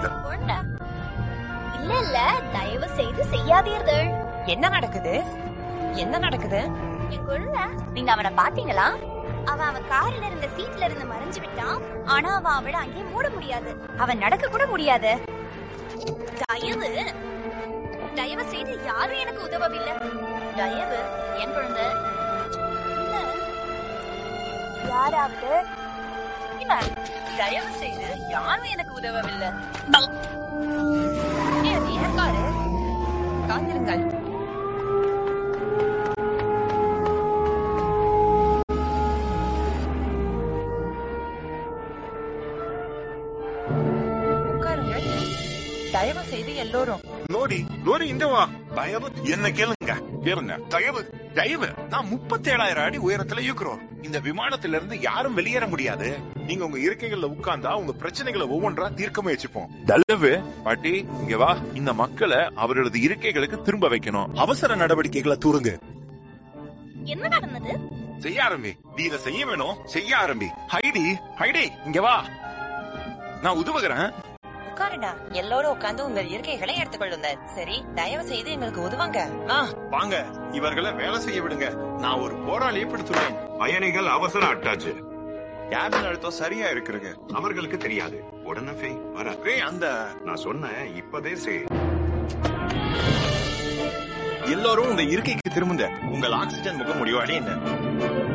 ஒண்ணு. இல்ல இல்ல தயவு செய்து செய்யாதீர்கள் என்ன நடக்குது என்ன நடக்குது என் குழந்தை நீங்க அவனை பாத்தீங்களா அவன் அவன் கார்ல இருந்த சீட்ல இருந்து மறைஞ்சு விட்டான் ஆனா அவன் அவளை அங்கே மூட முடியாது அவன் நடக்க கூட முடியாது தயவு தயவு செய்து யாரும் எனக்கு உதவவில்லை தயவு என் குழந்தை இல்ல. யாராவது இல்ல தயவு செய்து யாரும் எனக்கு உதவவில்லை ஏய், அது ஏன் காரு காத்திருங்கள் உட்காருங்க தயவு செய்து எல்லோரும் லோரி லோரி இந்த வா தயவு என்ன கேளுங்க கேளுங்க தயவு தயவு நான் முப்பத்தேழாயிரம் அடி உயரத்துல இருக்கிறோம் இந்த விமானத்துல இருந்து யாரும் வெளியேற முடியாது நீங்க உங்க இருக்கைகள்ல உட்கார்ந்தா உங்க பிரச்சனைகளை ஒவ்வொன்றா தீர்க்க முயற்சிப்போம் தயவு பாட்டி இங்க வா இந்த மக்களை அவர்களது இருக்கைகளுக்கு திரும்ப வைக்கணும் அவசர நடவடிக்கைகளை தூருங்க என்ன நடந்தது செய்ய ஆரம்பி நீ இதை செய்ய வேணும் செய்ய ஆரம்பி ஹைடி ஹைடி இங்க வா நான் உதவுகிறேன் உட்காருடா எல்லோரும் உட்கார்ந்து உங்கள் இருக்கைகளை எடுத்துக்கொள்ளுங்க சரி தயவு செய்து எங்களுக்கு உதவுங்க ஆ வாங்க இவர்களை வேலை செய்ய விடுங்க நான் ஒரு போராளியை பிடித்துள்ளேன் பயணிகள் அவசர அட்டாச்சு கேபின் அழுத்தம் சரியா இருக்குங்க அவர்களுக்கு தெரியாது உடனே ஃபே வர ஏய், அந்த நான் சொன்னேன் இப்பதே சே எல்லாரும் உங்க இருக்கைக்கு திரும்புங்க உங்கள் ஆக்சிஜன் முக முடிவாடி என்ன